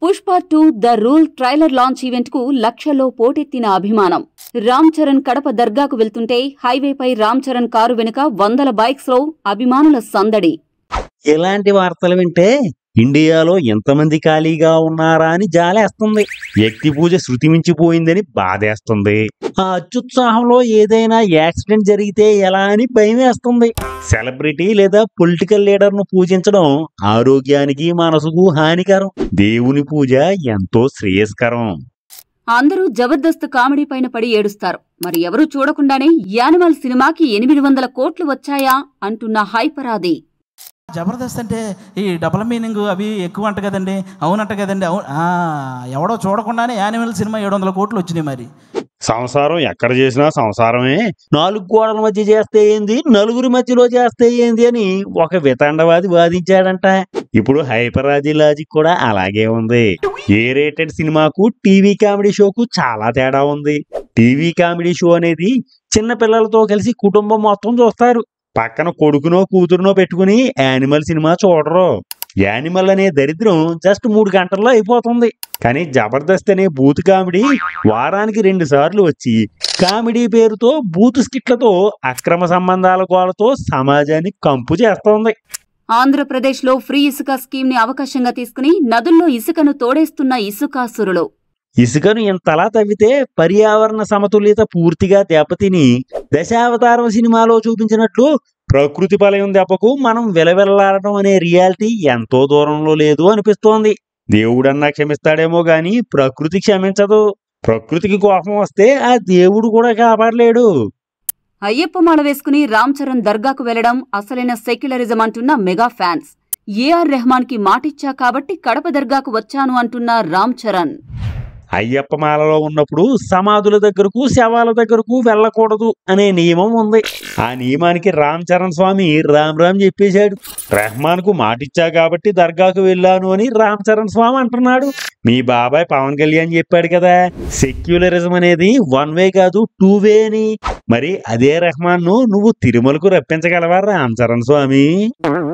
Pushpa two the rule trailer launch event కు లక్షల్లో పోటెత్తిన అభిమానం రామ్ చరణ్ కడప దర్గాకు వెళ్తుంటే హైవేపై రామ్ చరణ్ కారు వెనుక వందల బైక్స్ లో అభిమానుల సందడి ఇలాంటి వార్తలు వింటే ఇండియాలో ఎంతమంది ఖాళీగా ఉన్నారా అని జాలేస్తుంది వ్యక్తి పూజ శృతి మించిపోయిందని బాధేస్తుంది ఆ అత్యుత్సాహంలో ఏదైనా యాక్సిడెంట్ జరిగితే ఎలా అని భయం వేస్తుంది సెలబ్రిటీ లేదా పొలిటికల్ లీడర్ ను పూజించడం ఆరోగ్యానికి మనసుకు హానికరం దేవుని పూజ ఎంతో శ్రేయస్కరం అందరూ జబర్దస్త్ కామెడీ పైన పడి ఏడుస్తారు మరి ఎవరూ చూడకుండానే యానిమల్ సినిమాకి ఎనిమిది వందల కోట్లు వచ్చాయా అంటున్న హైపరాది జబర్దస్త్ అంటే ఈ డబుల్ మీనింగ్ అవి ఎక్కువ అంట కదండి అవునంట కదండి అవును ఆ, ఎవడో చూడకుండానే యానిమల్ సినిమా ఏడు వందల కోట్లు వచ్చినాయి మరి సంసారం ఎక్కడ చేసినా సంసారమే నాలుగు గోడల మధ్య చేస్తే ఏంది నలుగురి మధ్యలో చేస్తే ఏంది అని ఒక వితండవాది వాదించాడంట ఇప్పుడు హైపరాజీ లాజిక్ కూడా అలాగే ఉంది ఏ రేటెడ్ సినిమాకు టీవీ కామెడీ షోకు చాలా తేడా ఉంది టీవీ కామెడీ షో అనేది చిన్న పిల్లలతో కలిసి కుటుంబం మొత్తం చూస్తారు పక్కన కొడుకునో కూతురునో పెట్టుకుని యానిమల్ సినిమా చూడరు యానిమల్ అనే దరిద్రం జస్ట్ మూడు గంటల్లో అయిపోతుంది కానీ జబర్దస్త్ అనే బూత్ కామెడీ వారానికి రెండు సార్లు వచ్చి కామెడీ పేరుతో బూత్ స్కిట్లతో అక్రమ సంబంధాల గోలతో సమాజాన్ని కంపు చేస్తోంది ఆంధ్రప్రదేశ్లో ఫ్రీ ఇసుక స్కీమ్ ని అవకాశంగా తీసుకుని నదుల్లో ఇసుకను తోడేస్తున్న ఇసుకాసురులు ఇసుకను ఇంతలా తవ్వితే పర్యావరణ సమతుల్యత పూర్తిగా దెబ్బతిని దశావతారం సినిమాలో చూపించినట్లు ప్రకృతి ప్రళయం దెబ్బకు మనం విలవిల్లాడటం అనే రియాలిటీ ఎంతో దూరంలో లేదు అనిపిస్తోంది దేవుడన్నా క్షమిస్తాడేమో గాని ప్రకృతి క్షమించదు ప్రకృతికి కోపం వస్తే ఆ దేవుడు కూడా కాపాడలేడు అయ్యప్ప మాల వేసుకుని రామ్ చరణ్ దర్గాకు వెళ్లడం అసలైన సెక్యులరిజం అంటున్న మెగా ఫ్యాన్స్ ఏఆర్ రెహమాన్ కి మాటిచ్చా కాబట్టి కడప దర్గాకు వచ్చాను అంటున్న రామ్ చరణ్ అయ్యప్ప మాలలో ఉన్నప్పుడు సమాధుల దగ్గరకు శవాల దగ్గరకు వెళ్ళకూడదు అనే నియమం ఉంది ఆ నియమానికి రామ్ చరణ్ స్వామి రామ్ రామ్ చెప్పేశాడు రెహమాన్ కు మాటిచ్చా కాబట్టి దర్గాకు వెళ్ళాను అని రామ్ చరణ్ స్వామి అంటున్నాడు మీ బాబాయ్ పవన్ కళ్యాణ్ చెప్పాడు కదా సెక్యులరిజం అనేది వన్ వే కాదు టూ వే అని మరి అదే రెహమాన్ ను నువ్వు తిరుమలకు రప్పించగలవా రామ్ చరణ్ స్వామి